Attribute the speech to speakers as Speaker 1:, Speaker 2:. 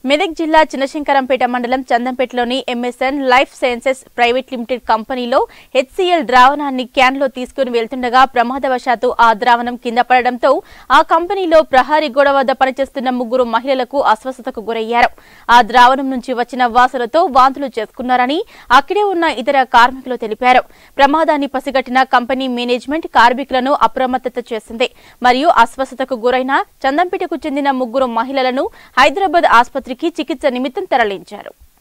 Speaker 1: మెదక్ జిల్లా చిన్నశంకరంపేట మండలం చందంపేటలోని MSN life sciences private limited కంపెనీలో హెచ్సిఎల్ ద్రావణాన్ని క్యాన్లో తీసుకుని వెళ్తుండగా ప్రమాదవశాత్తు ఆ ద్రావణం కింద పడడంతో ఆ కంపెనీలో ప్రహారీ గోడ వద్ద పనిచేస్తున్న ముగ్గురు మహిళలకు అస్వస్థతకు గురయ్యారు ఆ ద్రావణం నుంచి వచ్చిన వాసనతో వాంతులు చేసుకున్నారని అక్కడే ఉన్న ఇతర కార్మికులు తెలిపారు ప్రమాదాన్ని పసిగట్టిన కంపెనీ మేనేజ్మెంట్ కార్మికులను అప్రమత్తత చేసింది మరియు అస్వస్థతకు గురైన చందంపేటకు చెందిన ముగ్గురు మహిళలను హైదరాబాద్ ఆసుపత్రికి చికిత్స నిమిత్తం తరలించారు